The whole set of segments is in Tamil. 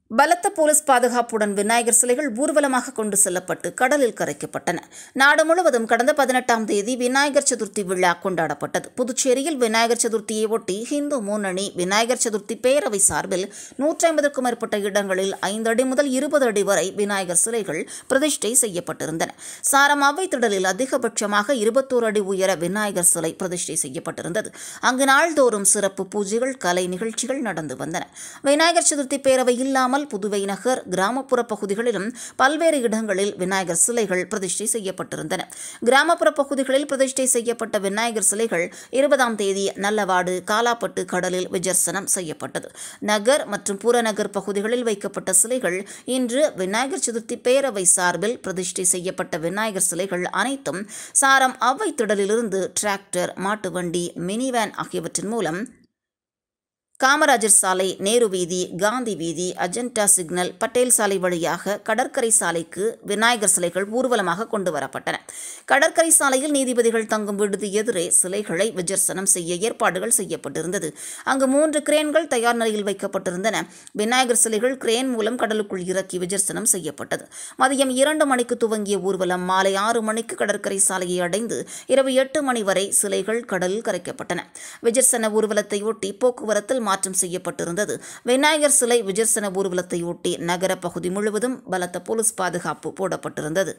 பலத்த போலீஸ் பாதுகாப்புடன் விநாயகர் சிலைகள் ஊர்வலமாக கொண்டு செல்லப்பட்டு கடலில் கரைக்கப்பட்டன நாடு முழுவதும் கடந்த பதினெட்டாம் தேதி விநாயகர் சதுர்த்தி விழா கொண்டாடப்பட்டது புதுச்சேரியில் விநாயகர் சதுர்த்தியை ஒட்டி ஹிந்து முன்னணி விநாயகர் சதுர்த்தி பேரவை சார்பில் நூற்றி ஐம்பதுக்கும் மேற்பட்ட இடங்களில் ஐந்து அடி முதல் இருபது அடி வரை விநாயகர் சிலைகள் பிரதிஷ்டை செய்யப்பட்டிருந்தன சாரம் அவை திடலில் அதிகபட்சமாக இருபத்தோரு அடி உயர விநாயகர் சிலை பிரதிஷ்டை செய்யப்பட்டிருந்தது அங்கு நாள்தோறும் சிறப்பு பூஜைகள் கலை நிகழ்ச்சிகள் நடந்து வந்தன விநாயகர் சதுர்த்தி பேரவை இல்லாமல் புதுவை நகர் கிராமப்புற பகுதிகளிலும் பல்வேறு இடங்களில் விநாயகர் சிலைகள் பிரதிஷ்டை செய்யப்பட்டிருந்தன கிராமப்புற பகுதிகளில் பிரதிஷ்டை செய்யப்பட்ட விநாயகர் சிலைகள் இருபதாம் தேதி நல்லவாடு காலாப்பட்டு கடலில் விஜர்சனம் செய்யப்பட்டது நகர் மற்றும் புறநகர் பகுதிகளில் வைக்கப்பட்ட சிலைகள் இன்று விநாயகர் சதுர்த்தி பேரவை சார்பில் பிரதிஷ்டை செய்யப்பட்ட விநாயகர் சிலைகள் அனைத்தும் சாரம் அவ்வை திடலிலிருந்து டிராக்டர் மாட்டு வண்டி மினி வேன் ஆகியவற்றின் மூலம் காமராஜர் சாலை நேரு வீதி காந்தி வீதி அஜெண்டா சிக்னல் பட்டேல் சாலை வழியாக கடற்கரை சாலைக்கு விநாயகர் சிலைகள் ஊர்வலமாக கொண்டு வரப்பட்டன கடற்கரை சாலையில் நீதிபதிகள் தங்கும் விடுதி எதிரே சிலைகளை விஜர்சனம் செய்ய ஏற்பாடுகள் செய்யப்பட்டிருந்தது அங்கு மூன்று கிரேன்கள் தயார் நிலையில் வைக்கப்பட்டிருந்தன விநாயகர் சிலைகள் கிரேன் மூலம் கடலுக்குள் இறக்கி விஜர்சனம் செய்யப்பட்டது மதியம் இரண்டு மணிக்கு துவங்கிய ஊர்வலம் மாலை ஆறு மணிக்கு கடற்கரை சாலையை அடைந்து இரவு எட்டு மணி வரை சிலைகள் கடலில் கரைக்கப்பட்டன விஜர்சன ஊர்வலத்தை ஒட்டி போக்குவரத்தில் மாற்றம் செய்யப்பட்டிருந்தது விநாயகர் சிலை விஜர்சன ஊர்வலத்தை ஒட்டி நகர பகுதி முழுவதும் பலத்த போலீஸ் பாதுகாப்பு போடப்பட்டிருந்தது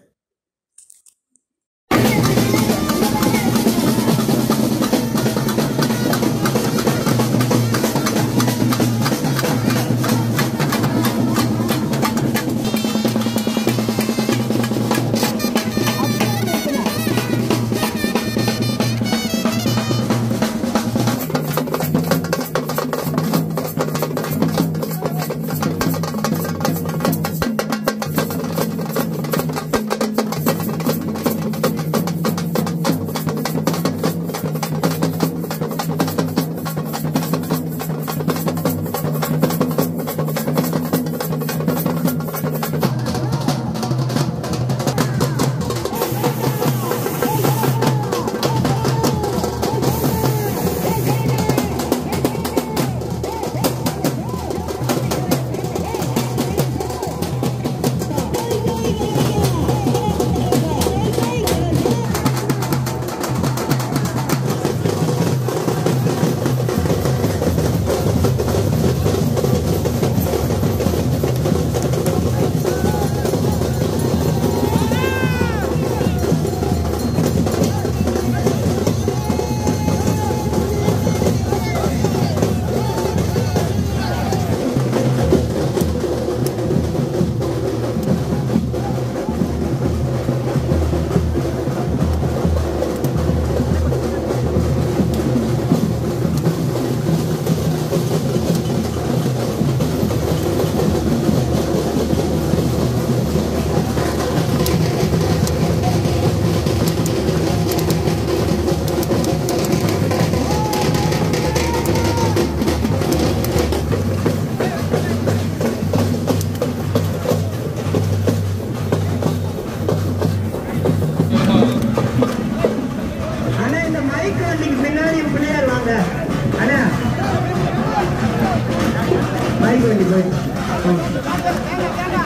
அண்ணா இந்த மைக் வண்டிக்கு பின்னாடி பிள்ளையார் வாங்க அண்ணா மைக் வண்டி போய்